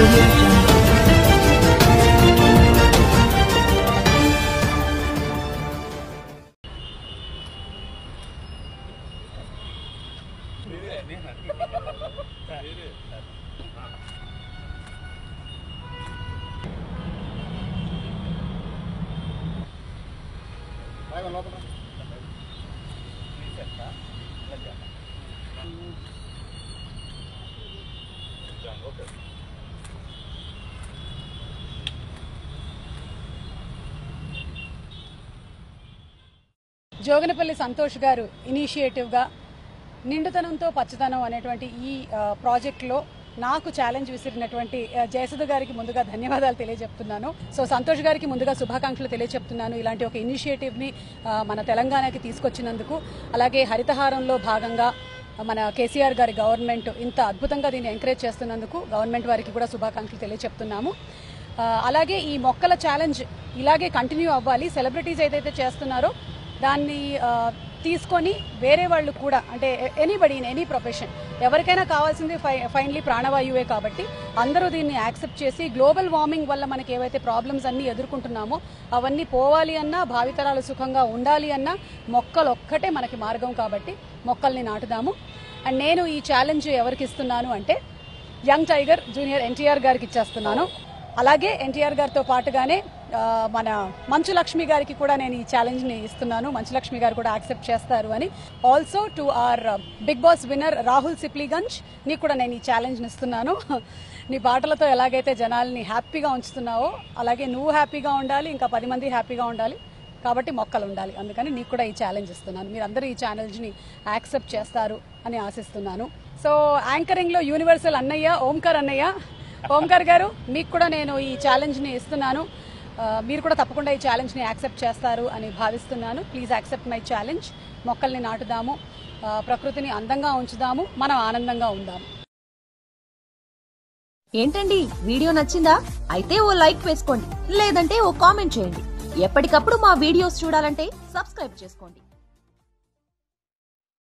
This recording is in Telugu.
audio jungle. జోగనపల్లి సంతోష్ గారు ఇనిషియేటివ్గా నిండుతనంతో పచ్చదనం అనేటువంటి ఈ ఆ, ప్రాజెక్టులో నాకు ఛాలెంజ్ విసిరినటువంటి ఆ, జయసుధ గారికి ముందుగా ధన్యవాదాలు తెలియజెప్తున్నాను సో సంతోష్ గారికి ముందుగా శుభాకాంక్షలు తెలియజెప్తున్నాను ఇలాంటి ఒక ఇనిషియేటివ్ని ఆ, మన తెలంగాణకి తీసుకొచ్చినందుకు అలాగే హరితహారంలో భాగంగా మన కేసీఆర్ గారి గవర్నమెంట్ ఇంత అద్భుతంగా దీన్ని ఎంకరేజ్ చేస్తున్నందుకు గవర్నమెంట్ వారికి కూడా శుభాకాంక్షలు తెలియజెప్తున్నాము ఆ, అలాగే ఈ మొక్కల ఛాలెంజ్ ఇలాగే కంటిన్యూ అవ్వాలి సెలబ్రిటీస్ ఏదైతే చేస్తున్నారో దాన్ని ఆ, తీసుకొని వేరే వాళ్ళు కూడా అంటే ఎనీబడి ఇన్ ఎనీ ప్రొఫెషన్ ఎవరికైనా కావాల్సింది ఫై ఫైనలీ ప్రాణవాయువే కాబట్టి అందరూ దీన్ని యాక్సెప్ట్ చేసి గ్లోబల్ వార్మింగ్ వల్ల మనకి ఏవైతే ప్రాబ్లమ్స్ అన్ని ఎదుర్కొంటున్నామో అవన్నీ పోవాలి అన్నా భావితరాలు సుఖంగా ఉండాలి అన్నా మొక్కలు ఒక్కటే మనకి మార్గం కాబట్టి మొక్కల్ని నాటుదాము అండ్ నేను ఈ ఛాలెంజ్ ఎవరికి ఇస్తున్నాను అంటే యంగ్ టైగర్ జూనియర్ ఎన్టీఆర్ గారికి ఇచ్చేస్తున్నాను అలాగే ఎన్టీఆర్ గారితో పాటుగానే ఆ, మన మంచు లక్ష్మి గారికి కూడా నేను ఈ ఛాలెంజ్ ని ఇస్తున్నాను మంచు లక్ష్మి గారు కూడా యాక్సెప్ట్ చేస్తారు అని also to our Bigg Boss winner Rahul Sipligunj నీకు కూడా నేను ఈ ఛాలెంజ్ ని ఇస్తున్నాను నీ పాటలతో ఎలాగైతే జనాల్ని హ్యాపీగా ఉంచుతున్నావో అలాగే నువ్వు హ్యాపీగా ఉండాలి ఇంకా పది మంది హ్యాపీగా ఉండాలి కాబట్టి మొక్కలు ఉండాలి అందుకని నీకు కూడా ఈ ఛాలెంజ్ ఇస్తున్నాను మీరందరూ ఈ ఛాలెంజ్ని యాక్సెప్ట్ చేస్తారు అని ఆశిస్తున్నాను సో యాంకరింగ్లో యూనివర్సల్ అన్నయ్య ఓంకార్ అన్నయ్య ఓంకార్ గారు మీకు కూడా నేను ఈ ఛాలెంజ్ని ఇస్తున్నాను ఆ, మీరు కూడా తప్పకుండా ఈ ఛాలెంజ్ని యాక్సెప్ట్ చేస్తారు అని భావిస్తున్నాను ప్లీజ్ యాక్సెప్ట్ మై ఛాలెంజ్ మొక్కల్ని నాటుదాము ఆ, ప్రకృతిని అందంగా ఉంచుదాము మనం ఆనందంగా ఉందాము ఏంటండి వీడియో నచ్చిందా అయితే ఓ లైక్ వేసుకోండి లేదంటే ఓ కామెంట్ చేయండి ఎప్పటికప్పుడు మా వీడియోస్ చూడాలంటే సబ్స్క్రైబ్ చేసుకోండి